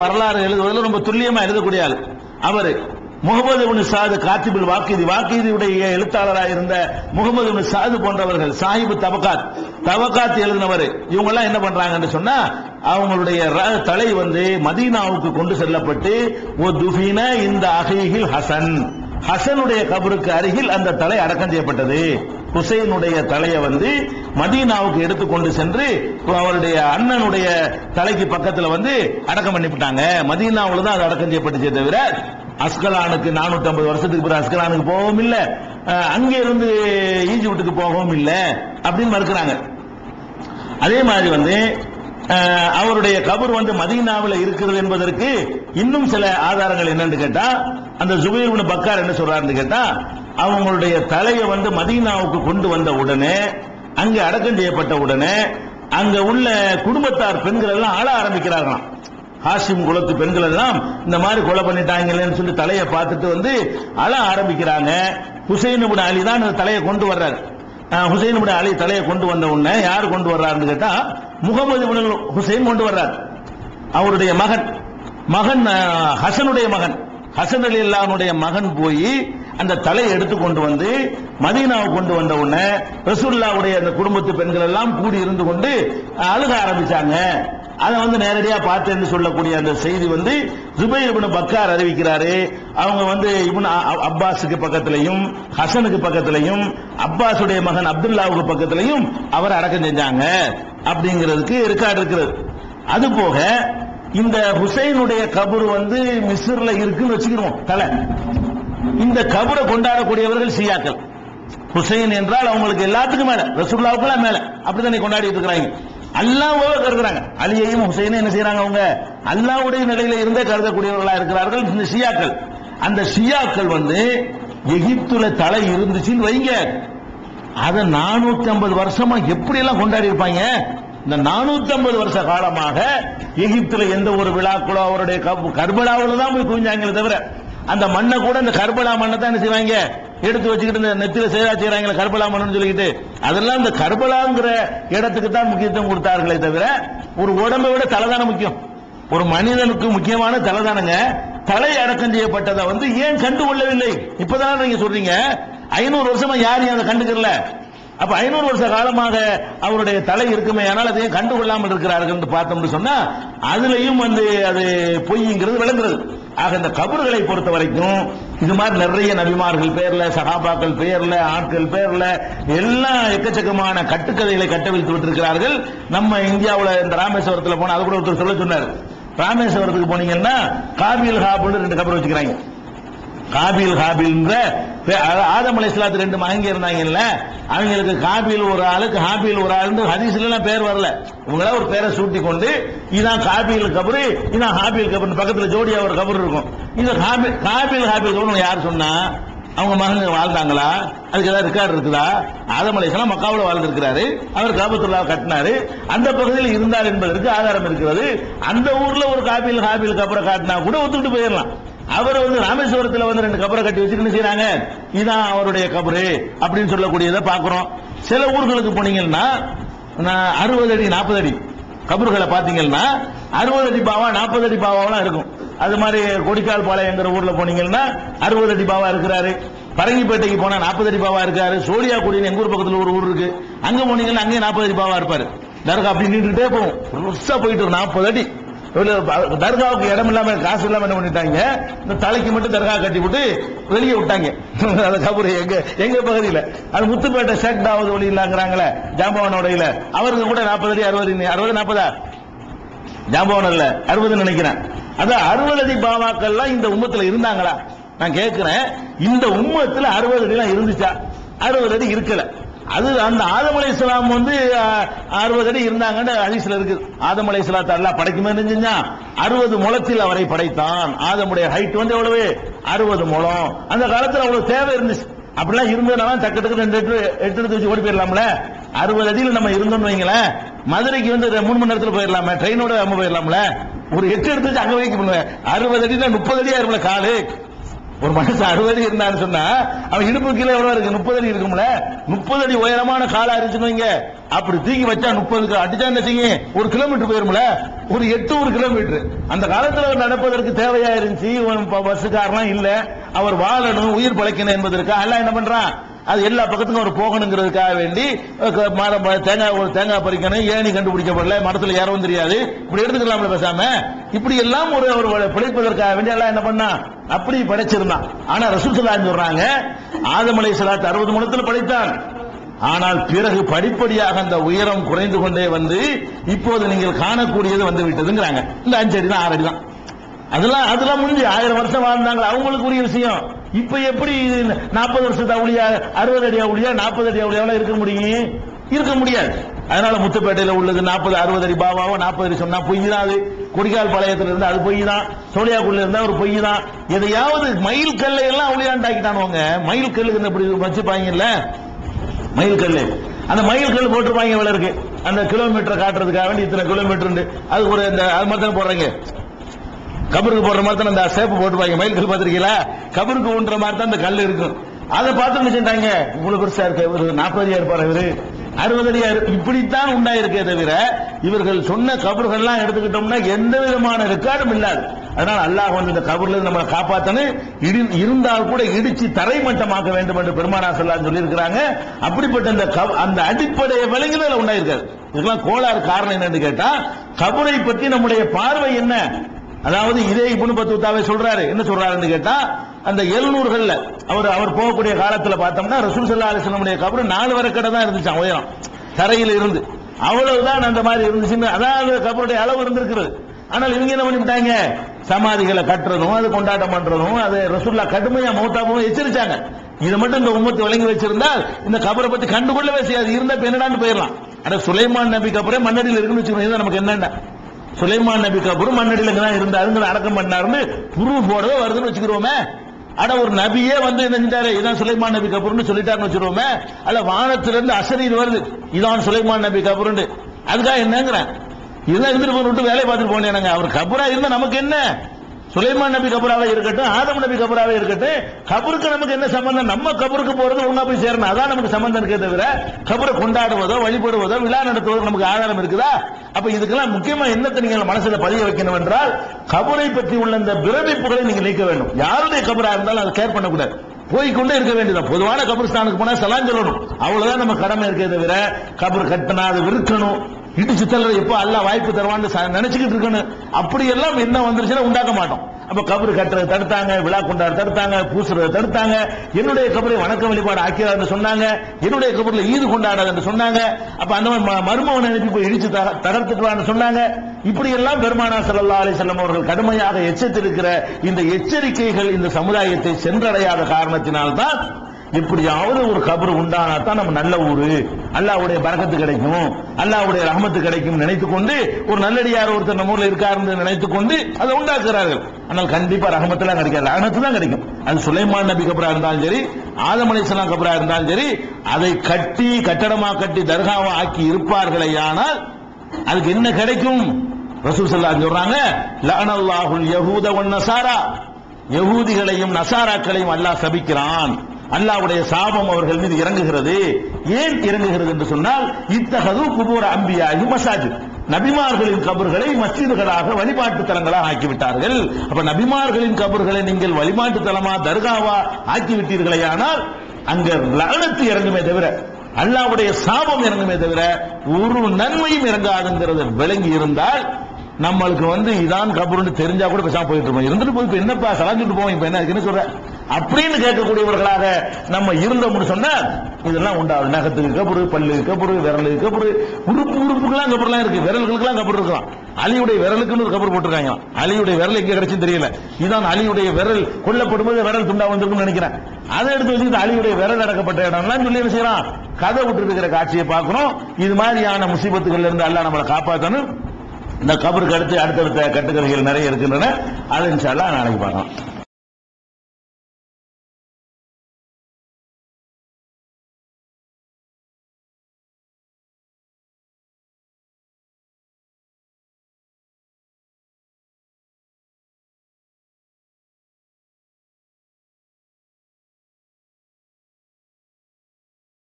வரலாறு எழுதுவதில் ரொம்ப துல்லியமா எழுதக்கூடிய ஆள் அவரு முகமது இப்னு சாது காத்திபுல் வாக்கிதி வாக்கிதியுடைய எழுத்தாளராக இருந்த முகமது இப்னு சாது போன்றவர்கள் சாஹிபு தபகாத் தபகாத் எழுதினவர் இவங்க எல்லாம் என்ன பண்றாங்கன்னு சொன்னா அவங்களுடைய ர- தலை வந்து மதீனாவுக்கு கொண்டு செல்லப்பட்டு ஓ துஃபீன இந்த அகைகில் ஹசன் ஹசனுடைய கபருக்கு அருகில் அந்த தலை அடக்கம் செய்யப்பட்டது ஹுசைனுடைய தலையை வந்து மதீனாவுக்கு எடுத்து கொண்டு சென்று அவருடைய அண்ணனுடைய தலைக்கு பக்கத்துல வந்து அடக்கம் பண்ணிவிட்டாங்க மதீனாவுல தான் அது அடக்கம் செய்யப்பட்டுச்சே தவிர அஸ்கலானுக்கு 450 வருஷத்துக்கு பிறகு அஸ்கலானுக்கு போகவும் இல்ல அஹ், அங்கே இருந்து ஈஜிப்டுக்கு போகவும் இல்ல அப்படின்னு மறுக்கிறாங்க அதே மாதிரி வந்து அஹ், அவருடைய கபர் வந்து மதீனாவில் இருக்கிறது என்பதற்கு இன்னும் சில ஆதாரங்கள் என்னன்னு கேட்டா அந்த ஜுபைர் இப்னு பக்கார் என்ன சொல்றாருன்னு கேட்டா அவங்களுடைய தலையை வந்து மதீனாவுக்கு கொண்டு வந்த உடனே அங்கே அடக்கம் செய்யப்பட்ட உடனே அங்க உள்ள குடும்பத்தார் பெண்கள் எல்லாம் ஆள ஆரம்பிக்கிறார்களாம் ஹாஷிம் குலத்து பெண்கள் எல்லாம் இந்த மாதிரி கொலை பண்ணிட்டாங்களேன்னு சொல்லி தலையை பார்த்துட்டு வந்து அழ ஆரம்பிக்கிறாங்க ஹுசைன் இப்னு அலி தான் அந்த தலையை கொண்டு வர்றாரு அஹ் ஹுசைன் இப்னு அலி தலையை கொண்டு வந்த உடனே யார் கொண்டு வர்றாருன்னு கேட்டா முகமது இப்னு ஹுசைன் கொண்டு வர்றார் அவருடைய மகன் மகன் அஹ், ஹசனுடைய மகன் ஹசன் அலி அல்லானுடைய மகன் போய் அந்த தலையை எடுத்து கொண்டு வந்து மதீனாவை கொண்டு வந்த உடனே ரசூல்லாவுடைய அந்த குடும்பத்து பெண்கள் எல்லாம் கூடி இருந்து கொண்டு அழுக ஆரம்பிச்சாங்க அதை வந்து நேரடியா பார்த்தேன்னு சொல்லக்கூடிய அந்த செய்தி வந்து ஜுபைர் இப்னு பக்கார் அறிவிக்கிறாரு அவங்க வந்து இப்னு அ- அ- அப்பாஸுக்கு பக்கத்திலையும் ஹசனுக்கு பக்கத்திலையும் அப்பாஸுடைய மகன் அப்துல்லாவுக்கு பக்கத்திலையும் அவர் அடக்கம் செஞ்சாங்க அப்படிங்கிறதுக்கு ரெக்கார்டு இருக்கிறது அது போக இந்த ஹுசைனுடைய கபர் வந்து மிஸ்ர்ல இருக்குன்னு வச்சுக்கிறோம் தலை இந்த கபரை கொண்டாடக்கூடியவர்கள் ஷியாக்கள் ஹுசைன் என்றால் அவங்களுக்கு எல்லாத்துக்கும் மேல ரசூல்லாவுக்குலாம் மேல அப்படித்தானே கொண்டாடிட்டு இருக்கிறாங்க அல்லாஹ்வை கருதுறாங்க அலியையும் ஹுசைனும் என்ன செய்றாங்க அவங்க அல்லாஹ்வுடைய நிலையில இருந்தே கருதக்கூடியவர்களா இருக்கிறார்கள் இந்த ஷியாக்கள் அந்த ஷியாக்கள் வந்து எகிப்துல தலை இருந்துச்சுன்னு வைங்க அதை நானூத்தி ஐம்பது வருஷமா எப்படி எல்லாம் கொண்டாடி இருப்பாங்க இந்த நானூத்தி ஐம்பது வருஷ காலமாக எகிப்துல எந்த ஒரு விழாக்களோ அவருடைய கப்- கர்பலாவுல தான் போய் குவிஞ்சாங்களே தவிர அந்த மண்ணை கூட இந்த கர்பலா மண்ணை தான் என்ன செய்வாங்க எடுத்து வச்சுக்கிட்டு இந்த நெத்தில சேதா செய்யறாங்களே கர்பலா மண்ணுன்னு சொல்லிக்கிட்டு அதெல்லாம் இந்த கர்பலாங்கிற இடத்துக்கு தான் முக்கியத்துவம் கொடுத்தார்களே தவிர ஒரு உடம்பை விட தலைதான முக்கியம் ஒரு மனிதனுக்கு முக்கியமான தலைதானங்க தலை அடக்கம் செய்யப்பட்டதை வந்து ஏன் கண்டு கொள்ளவில்லை இப்பதானே நீங்க சொல்றீங்க ஐநூறு வருஷமா யாரையும் அதை கண்டுக்கல அப்ப ஐநூறு வருஷ காலமாக அவருடைய தலை இருக்குமே ஆனால் அதையும் கண்டு கொள்ளாமல் இருக்கிறார்கள் என்று பார்த்தோம்னு சொன்னா அதுலயும் வந்து அது பொய்ங்கிறது விளங்குறது ஆக இந்த கபறுகளை பொறுத்த வரைக்கும் இது மாதிரி நிறைய நபிமார்கள் பேர்ல சகாபாக்கள் பேர்ல ஆட்கள் பேர்ல எல்லாம் எக்கச்சக்கமான கட்டுக்கதைகளை கட்டவிழ்த்து விட்டிருக்கிறார்கள் நம்ம இந்தியாவுல இந்த ராமேஸ்வரத்துல போனா அது கூட ஒருத்தர் சொல்ல சொன்னார் ராமேஸ்வரத்துக்கு போனீங்கன்னா காபில் ஹாபுன்னு ரெண்டு கபர் வச்சுக்கிறாங்க காபில் ஹாபில்ன்ற பே- அதாவது ஆதம் அலைஹிஸ்ஸலாத்து ரெண்டு மகங்க இருந்தாங்கல்ல அவங்களுக்கு காபில் ஒரு ஆளுக்கு ஹாபில் ஒரு ஆளு ஹதீஸ்ல எல்லாம் பேர் வரல இவங்களா ஒரு பேரை சூட்டி கொண்டு இதான் காபில் கபரு இதான் ஹாபில் கபர் பக்கத்துல ஜோடியா ஒரு கபர் இருக்கும் இந்த காபில் காபில் ஹாபில் கபர் யார் சொன்னா அவங்க மகங்க வாழ்ந்தாங்களா அதுக்கு ஏதாவது ரெக்கார்டு இருக்குதா ஆதம் அலைஹிஸ்ஸலாம் மக்காவுல வாழ்ந்திருக்கிறாரு அவர் காபத்துல்லா கட்டினாரு அந்த பகுதியில் இருந்தார் என்பதற்கு ஆதாரம் இருக்கிறது அந்த ஊர்ல ஒரு காபில் ஹாபில் கபரை காட்டினா கூட ஒத்துக்கிட்டு போயிடலாம் அவர் வந்து ராமேஸ்வரத்துல வந்து ரெண்டு கபரை கட்டி வச்சுட்டு என்ன செய்றாங்க இதான் அவருடைய கபரு அப்படின்னு சொல்லக்கூடியதை பாக்குறோம் சில ஊர்களுக்கு போனீங்கன்னா நான் அறுபது அடி நாற்பது அடி கபறுகளை பாத்தீங்கன்னா அறுபது அடி பாவா நாற்பது அடி பாவாவெல்லாம் இருக்கும் அது மாதிரி கொடிக்கால் பாளையங்கிற ஊர்ல போனீங்கன்னா அறுபது அடி பாவா இருக்கிறாரு பரங்கிப்பேட்டைக்கு போனா நாற்பது அடி பாவா இருக்காரு சோழியாக்குடின்னு எங்க ஊர் பக்கத்துல ஒரு ஊர் இருக்கு அங்க போனீங்கன்னா அங்கேயும் நாற்பது அடி பாவா இருப்பாரு தர்கா அப்படி நின்றுட்டே போகும் ருசா போயிட்டு நாற்பது அடி இவ்வளவு தர்காவுக்கு இடம் இல்லாம காசு இல்லாம என்ன பண்ணிட்டாங்க இந்த தலைக்கு மட்டும் தர்கா கட்டி விட்டு வெளியே விட்டாங்க அந்த கபரு எங்க எங்க பகுதியில அது முத்துப்பேட்டை சேக்டாவது வழி இல்லாங்கிறாங்களே ஜாம்பவன் உடையில அவருக்கு கூட நாற்பது அடி அறுபது அடி, அறுபது நாற்பதா ஜாம்பவன் இல்ல அறுபது நினைக்கிறேன் அதான் அறுபது அடி பாவாக்கள்லாம் இந்த உம்மத்துல இருந்தாங்களா நான் கேட்கிறேன் இந்த உம்மத்துல அறுபது அடி எல்லாம் இருந்துச்சா அறுபது அடி இருக்கல அது அந்த ஆதம் அலை இஸ்லாம் வந்து அஹ், அறுபது அடி இருந்தாங்கன்னு ஹதீஸ்ல இருக்கு ஆதம் அலை இஸ்லாத்தை அல்லாஹ் படைக்கும் செஞ்சா அறுபது முளத்தில் அவரை படைத்தான் ஆதமுடைய ஹைட் வந்து எவ்வளவு அறுபது முழம் அந்த காலத்துல அவ்வளவு தேவை இருந்துச்சு அப்படிலாம் இருந்ததுனால டக்கு டக்கு ரெண்டு எட்டு எட்டு எடுத்து வச்சு ஓடி போயிடலாம்ல அறுபது அடியில் நம்ம இருந்தோம்னு வைங்களேன் மதுரைக்கு வந்து ரெ- மூணு மணி நேரத்துல போயிடலாமே ட்ரெயினோட நம்ம போயிடலாம்ல ஒரு எட்டு எடுத்து வச்சு அங்க வைக்க பண்ணுவேன் அறுபது அடினா முப்பது அடியா இருக்கும்ல காலு ஒரு மனுஷன் அறுபது அடி இருந்தான்னு சொன்னா அவன் இடுப்பு கீழே எவ்வளவு இருக்கு முப்பது அடி இருக்கும்ல முப்பது அடி உயரமான காலா இருந்துச்சுன்னு வைங்க அப்படி தூக்கி வச்சா முப்பது அடிச்சா என்ன செய்யும் ஒரு கிலோமீட்டர் போயிரும்ல ஒரு எட்டு ஒரு கிலோமீட்டர் அந்த காலத்துல அவர் நடப்பதற்கு தேவையா இருந்துச்சு இவன் ப- பஸ்ஸுக்காரெல்லாம் இல்ல அவர் வாழணும் உயிர் பழைக்கணும் என்பதற்காக எல்லாம் என்ன பண்றான் அது எல்லா பக்கத்துக்கும் அவர் போகணுங்கிறதுக்காக வேண்டி அஹ், க- மரம் ப- தேங்காய் ஒரு தேங்காய் பறிக்கணும் ஏணி கண்டுபிடிக்கப்படல மரத்துல ஏறவும் தெரியாது இப்படி எடுத்துக்கலாம்ல பேசாம இப்படி எல்லாம் ஒரு அவர் பிழைப்பதற்காக வேண்டி எல்லாம் என்ன பண்ணா அப்படி படைச்சிருந்தான் ஆனா ரசூல் ஸல்லல்லாஹு சொல்றாங்க ஆதம் அலைஹிஸ்ஸலாத்து அறுபது முடத்தில் படைத்தான் ஆனால் பிறகு படிப்படியாக அந்த உயரம் குறைந்து கொண்டே வந்து இப்போது நீங்கள் காணக்கூடியது வந்து விட்டதுங்கிறாங்க இந்த அஞ்சு அடி தான் ஆறு அடி தான் அதெல்லாம் அதெல்லாம் முடிஞ்சு ஆயிரம் வருஷம் வாழ்ந்தாங்க அவங்களுக்குரிய விஷயம் இப்ப எப்படி நாற்பது வருஷத்து அவளியா அறுபது அடி அவளியா நாற்பது அடி அவளியாவெல்லாம் இருக்க முடியும் இருக்க முடியாது அதனால முத்துப்பேட்டையில உள்ளது நாற்பது அறுபது அடி பாபாவோ நாற்பது அடி சொன்னா பொய் தான் அது கொடிக்கால் பாளையத்துல இருந்தா அது பொய் தான் சோழியாக்குள்ள இருந்தா ஒரு பொய் தான் எதையாவது மயில் கல்லை எல்லாம் அவளியாண்டாக்கிட்டானுவங்க மயில் கல்லுக்கு இப்படி வச்சுப்பாங்கல்ல மயில் கல்லு அந்த மயில் கல் போட்டிருப்பாங்க இவ்வளவு இருக்கு அந்த கிலோமீட்டர் காட்டுறதுக்காக வேண்டி இத்தனை கிலோமீட்டர் அது ஒரு இந்த அது மாதிரி தானே போடுறீங்க கபருக்கு போடுற மாதிரி தான் அந்த சேப்பு போட்டுப்பாங்க மயில் கல் பார்த்திருக்கீங்களா கபருக்கு ஊன்ற மாதிரி தான் அந்த கல் இருக்கும் அதை பார்த்து வச்சுட்டாங்க இவ்வளவு பெருசா இருக்கு இவரு நாற்பது அடியா இருப்பாரு இவரு அறுபது அடியா இருக்கு இப்படித்தான் உண்டாயிருக்கே தவிர இவர்கள் சொன்ன கபர்கள்லாம் எடுத்துக்கிட்டோம்னா எந்த விதமான ரெக்கார்டும் இல்லாது அதனால அல்லாஹ் வந்து இந்த கபர்ல இருந்து நம்மளை காப்பாத்தணும் இடி- இருந்தால் கூட இடிச்சு தரைமட்டமாக்க வேண்டும் என்று பெருமானா சொல்லான்னு சொல்லி இருக்கிறாங்க அப்படிப்பட்ட அந்த கப- அந்த அடிப்படையை விளங்குதல உண்டாயிருக்காது இதுக்கெல்லாம் கோளாறு காரணம் என்னன்னு கேட்டா கபரை பற்றி நம்முடைய பார்வை என்ன அதாவது இதே இப்னு பத்துத்தாவே சொல்றாரு என்ன சொல்றாருன்னு கேட்டா அந்த எழுநூறுகள்ல அவர் அவர் போகக்கூடிய காலத்துல பார்த்தோம்னா ரசூல் சல்லா அலிஸ்லமுடைய கபரு நாலு வரக்கடை தான் இருந்துச்சாம் உயரம் தரையில இருந்து அவ்வளவுதான் அந்த மாதிரி இருந்துச்சுன்னு அதாவது கபருடைய அளவு இருந்திருக்கிறது ஆனால் இவங்க என்ன பண்ணிவிட்டாங்க சமாதிகளை கட்டுறதும் அது கொண்டாட்டம் பண்றதும் அது ரசூல்லா கடுமையா மௌத்தாவும் எச்சரிச்சாங்க இதை மட்டும் இந்த உம்மத்து விளங்கி வச்சிருந்தால் இந்த கபரை பத்தி கண்டுகொள்ளவே செய்யாது இருந்தா இப்ப என்னடான்னு போயிடலாம் ஆனா சுலைமான் நபி கபரே மண்ணடியில் இருக்குன்னு வச்சுக்கணும் இதுதான் நமக்கு என்னென்ன சுலைமான் நபிக்கு அப்புறம் மண்ணடியில தான் இருந்தாருங்க அடக்கம் பண்ணாருன்னு ப்ரூஃப் போடவே வருதுன்னு வச்சுக்கிறோமே அட ஒரு நபியே வந்து என்ன செஞ்சாரு இதான் சுலைமான் நபி கபூர்னு சொல்லிட்டாருன்னு வச்சிருவோமே அல்ல வானத்துல இருந்து அசரீர் வருது இதான் சுலைமான் நபி கபூர்னு அதுக்காக என்னங்கிறேன் இதெல்லாம் இருந்துட்டு போய் விட்டு வேலையை பார்த்துட்டு போனேன் அவர் கபூரா இருந்தா நமக்கு என்ன சுலைமான் நபி கபூராவே இருக்கட்டும் ஆதம் நபி கபூராவே இருக்கட்டும் கபருக்கு நமக்கு என்ன சம்பந்தம் நம்ம கபருக்கு போறது ஒண்ணா போய் சேரணும் அதான் நமக்கு சம்பந்தம் இருக்கே தவிர கபரை கொண்டாடுவதோ வழிபடுவதோ விழா நடத்துவதோ நமக்கு ஆதாரம் இருக்குதா அப்ப இதுக்கெல்லாம் முக்கியமா என்னத்தை நீங்க மனசுல பதிய வைக்கணும் என்றால் கபரை பற்றி உள்ள இந்த பிரமிப்புகளை நீங்க நீக்க வேண்டும் யாருடைய கபரா இருந்தாலும் அதை கேர் பண்ணக்கூடாது போய்க்கொண்டே இருக்க வேண்டியதான் பொதுவான கபர்ஸ்தானுக்கு போனா சலாம் சொல்லணும் அவ்வளவுதான் நம்ம கடமை இருக்கே தவிர கபர் கட்டினா அதை விற்கணும் இடிச்சு தள்ளுறது எப்போ அல்லாஹ் வாய்ப்பு தருவான்னு ச- நினைச்சுக்கிட்டு இருக்கணும் அப்படி எல்லாம் என்ன வந்துருச்சுன்னா உண்டாக்க மாட்டோம் அப்ப கபர் கட்டுறதை தடுத்தாங்க விழா கொண்டாட தடுத்தாங்க பூசுறதை தடுத்தாங்க என்னுடைய கபரை வணக்க வழிபாடு ஆக்கிறார்னு சொன்னாங்க என்னுடைய கபர்ல ஈது கொண்டாடாதுன்னு சொன்னாங்க அப்ப அந்த மாதிரி ம- மருமகனை அனுப்பி போய் இடிச்சு தக- தகர்த்துட்டு வான்னு சொன்னாங்க இப்படி எல்லாம் பெருமானா ஸல்லல்லாஹு அலைஹி வஸல்லம் அவர்கள் கடுமையாக எச்சரித்திருக்கிற இந்த எச்சரிக்கைகள் இந்த சமுதாயத்தை சென்றடையாத காரணத்தினால்தான் எப்படியாவது ஒரு கபர் உண்டானா தான் நம்ம நல்ல ஊரு அல்லாஹ்வுடைய பரக்கத்து கிடைக்கும் அல்லாஹ்வுடைய ரஹமத்து கிடைக்கும் நினைத்து கொண்டு ஒரு நல்லடியார் ஒருத்தர் நம்ம ஊர்ல இருக்காருன்னு நினைத்து கொண்டு அதை உண்டாக்குறார்கள் ஆனால் கண்டிப்பா ரஹமத்துலாம் கிடைக்காது ரஹமத்து தான் கிடைக்கும் அது சுலைமான் நபி கபரா இருந்தாலும் சரி ஆதம் அலைஹிஸ்ஸலாம் கபரா இருந்தாலும் சரி அதை கட்டி கட்டடமா கட்டி தர்காவா ஆக்கி இருப்பார்களே ஆனால் அதுக்கு என்ன கிடைக்கும் ரசூல் ஸல்லல்லாஹு அலைஹி சொல்றாங்க லஅனல்லாஹுல் யஹூத வன் நசாரா யகூதிகளையும் நசாராக்களையும் அல்லாஹ் சபிக்கிறான் அல்லாஹ்வுடைய சாபம் அவர்கள் மீது இறங்குகிறது ஏன் இறங்குகிறது என்று சொன்னால் இத்தகது குபூர அம்பியாகி மசாஜித் நபிமார்களின் கபர்களை மஸ்ஜிதுகளாக வழிபாட்டு தலங்களாக ஆக்கிவிட்டார்கள் அப்ப நபிமார்களின் கபர்களை நீங்கள் வழிபாட்டு தலமா தர்காவா ஆக்கி விட்டீர்களேயானால் அங்க லعنத்து இறங்குமே தவிர அல்லாஹ்வுடைய சாபம் இறங்குமே தவிர ஒரு நன்மையும் இறங்காதுங்கிறது விளங்கி இருந்தால் நம்மளுக்கு வந்து இதான் கபருன்னு தெரிஞ்சா கூட பேசாம போயிட்டு இருப்போம் இருந்துட்டு போய் இப்ப என்னப்பா சலாஞ்சிட்டு போவோம் இப்ப என்ன இருக்குன்னு சொல்ற அப்படின்னு கேட்கக்கூடியவர்களாக நம்ம இருந்தோம்னு சொன்னா இதெல்லாம் உண்டாகும் நகத்துக்கு கபரு பல்லு கபரு விரலுக்கு கபரு உறுப்பு உறுப்புக்கெல்லாம் கபர்லாம் இருக்கு விரல்களுக்கெல்லாம் கபர் இருக்கலாம் அலியுடைய விரலுக்குன்னு ஒரு கபர் போட்டிருக்காங்க அலியுடைய விரல் எங்க கிடைச்சுன்னு தெரியல இதான் அலியுடைய விரல் கொல்லப்படும் போது விரல் துண்டா வந்திருக்கும்னு நினைக்கிறேன் அதை எடுத்து வச்சுக்கிட்டு அலியுடைய விரல் அடக்கப்பட்ட இடம்லாம் சொல்லி என்ன செய்யறான் கதை விட்டு இருக்கிற காட்சியை பார்க்கிறோம் இது மாதிரியான முசீபத்துகள்ல இருந்து அல்லாஹ் நம்மளை காப்பாற்றணும் இந்த கபருக்கு அடுத்து அடுத்தடுத்த கட்டுக்கதைகள் நிறைய இருக்கின்றன அது இன்ஷா அல்லாஹ் நாளைக்கு பார்க்கலாம்